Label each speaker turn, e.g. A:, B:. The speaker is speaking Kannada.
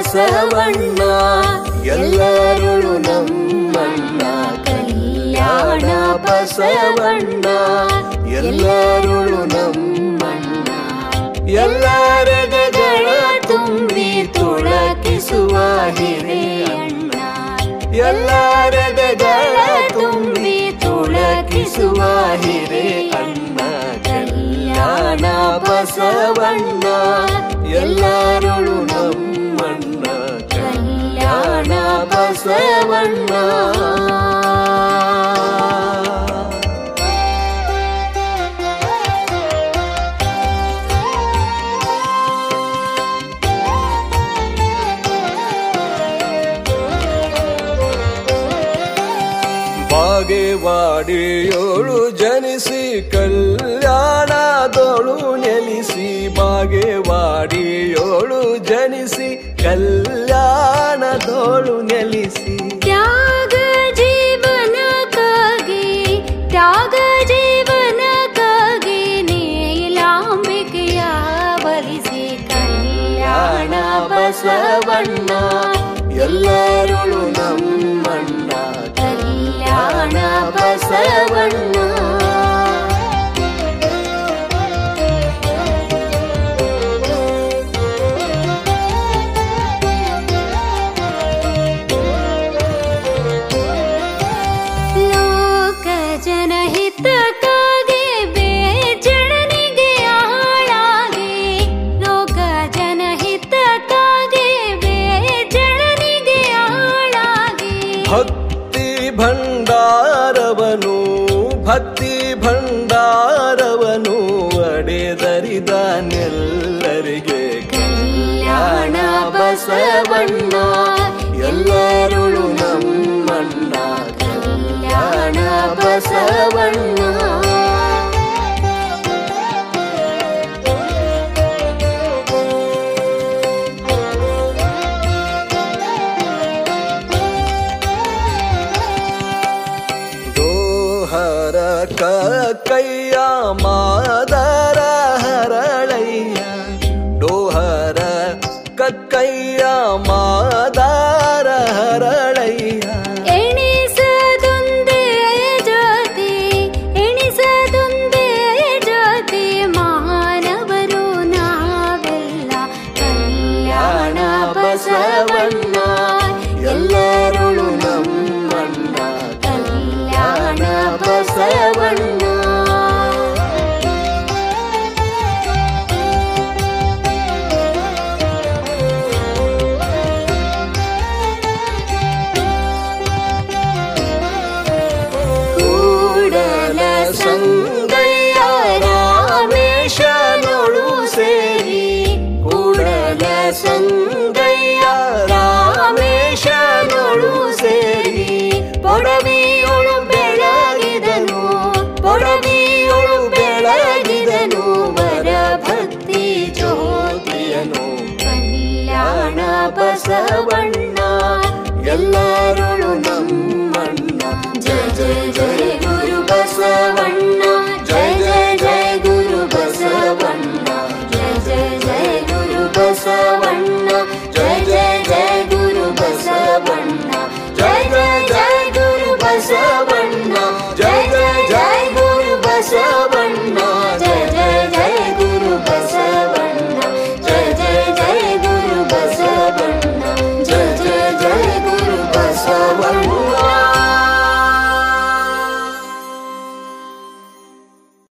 A: ಬಸವಣ್ಣ ಎಲ್ಲರೂ ನಮ್ಮಣ್ಣ ಕಲ್ಯಾಣ ಬಸವಣ್ಣ ಎಲ್ಲರೂ ನಮ್ಮಣ್ಣ ಎಲ್ಲರಗಳ ತುಂಬಿ ತುಳಕಿಸುವ ಹಿರಿಯಣ್ಣ ಎಲ್ಲರಗಳ ತುಂಬಿ ತುಳಕಿಸುವ ಹಿರೇ ಅಣ್ಣ ಕಲ್ಯಾಣ ಬಸವಣ್ಣ ಎಲ್ಲರೂ ನಮ್ಮಣ್ಣ ಕಲ್ಯಾಣ ಬಸವಣ್ಣ
B: ಬಾಗೇವಾಡಿಯೋಳು ಜನಿಸಿ ಕಲ್ಯಾಣದೋಳು ನೆಲೆಸಿ ಬಾಗೇವಾಡಿಯೋಳು ಜನಿಸಿ ಕಲ್ಯಾಣದೋಳು ನೆಲೆಸಿ
A: ತ್ಯಾಗ ಜೀವನಕ್ಕಾಗಿ ತ್ಯಾಗ ಜೀವನಕ್ಕಾಗಿ ನೀಲಾಂಬಿಕೆಯ ಬಲಿಸಿ ಕಲ್ಯಾಣ ಬಸವಣ್ಣ ಎಲ್ಲರೂ ನಮ್ಮಣ್ಣ ಕಲ್ಯಾಣ ಬಸವಣ್ಣ ಲೋಕ ಜನಹಿತಕ್ಕಾಗಿ ಬೇಜಡನಿಗೆ ಆಳಾಗಿ ಲೋಕ ಜನಹಿತಕ್ಕಾಗಿ ಬೇಜಡನಿಗೆ ಆಳಾಗಿ
B: ಭಕ್ತಿ ಭಂಡಾರವನು ಭಕ್ತಿ ಭಂಡಾರವನು ಅಡೆದರಿದ ನೆಲ್ಲರಿಗೆ
A: ಕಲ್ಯಾಣ ಬಸವಣ್ಣ ಎಲ್ಲರೂ ನಮ್ಮಣ್ಣ ಕಲ್ಯಾಣ ಬಸವಣ್ಣ
B: ದೋಹರ ಕೈಯ ಮಾದರ ಹರಳಯ್ಯ ಡೋಹರ ಕಕ್ಕಯ್ಯ ಮಾದಾರ ಹರಳಯ್ಯ
A: ಎಣಿಸದೊಂದೇ ಜ್ಯೋತಿ ಎಣಿಸದೊಂದೇ ಜ್ಯೋತಿ ಮಾನವರು ನಾವೆಲ್ಲ ಕಲ್ಯಾಣ ಬಸವಣ್ಣ ಎಲ್ಲರೂ ನಮ್ಮಣ್ಣ ಕಲ್ಯಾಣ ಬಸವಣ್ಣ ಕೂಡಲ ಸಂಗಯ್ಯ ರಾಮೇಶನೊಳು ಸೇರಿ ಕೂಡಲ ಸಂಗಯ್ಯ ರಾಮೇಶನೊಳು ಸೇರಿ ಪೊಡವಿಯೊಳು ಬೆಳಗಿದನು ಪೊಡವಿಯೊಳು ಬೆಳಗಿದನು ವರ ಭಕ್ತಿ ಜ್ಯೋತಿಯನು ಕಲ್ಯಾಣ ಬಸವಣ್ಣ ಎಲ್ಲರೂ ನಮ್ಮಣ್ಣ ಜಯ ಜಯ ಜಯ ಗುರು ಬಸವಣ್ಣ ಜಯ ಜಯ ಜಯ ಗುರು ಬಸವಣ್ಣ ಜಯ ಜಯ ಜಯ ಗುರು ಬಸವಣ್ಣ ಜಯ ಜಯ ಜಯ ಗುರು ಬಸವಣ್ಣ ಜಯ ಜಯ ಜಯ ಗುರು ಬಸವಣ್ಣ ಜಯ ಜಯ ಜಯ ಗುರು ಬಸವಣ್ಣ ಜಯ ಜಯ ಜಯ ಗುರು ಬಸವಣ್ಣ ಜಯ ಜಯ ಜಯ ಗುರು ಬಸವಣ್ಣ ಜಯ ಜಯ ಜಯ ಗುರು ಬಸವಣ್ಣ